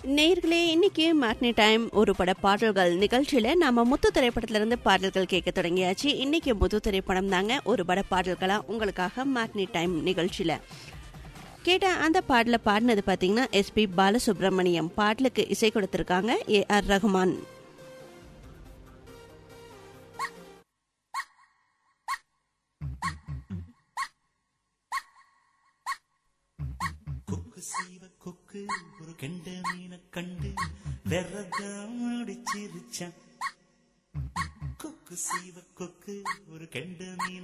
நேர்களே இன்னைக்கு matinee time ஒரு பட பாடல்கள் நிகழ்ச்சியில நாம முத்து திரைப்படத்துல இருந்து பாடல்கள் கேட்க தொடங்கியாச்சு இன்னைக்கு முத்து திரைப்படம் தாங்க ஒரு பட பாடல்களா உங்களுக்காக மேட்னி டைம் நிகழ்ச்சியில கேட்ட அந்த பாடல பாடினது பாத்தீங்கன்னா எஸ்பி பாலசுப்ரமணியம் பாடலுக்கு இசை கொடுத்திருக்காங்க ஏ ஆர் ரஹ்மான் கொக்கு செய்வ கொக்கு ஒரு கெண்ட மீனை கண்டு வெறதான் அடிச்சிருச்சான் கொக்கு செய்வ கொக்கு ஒரு கெண்ட மீனை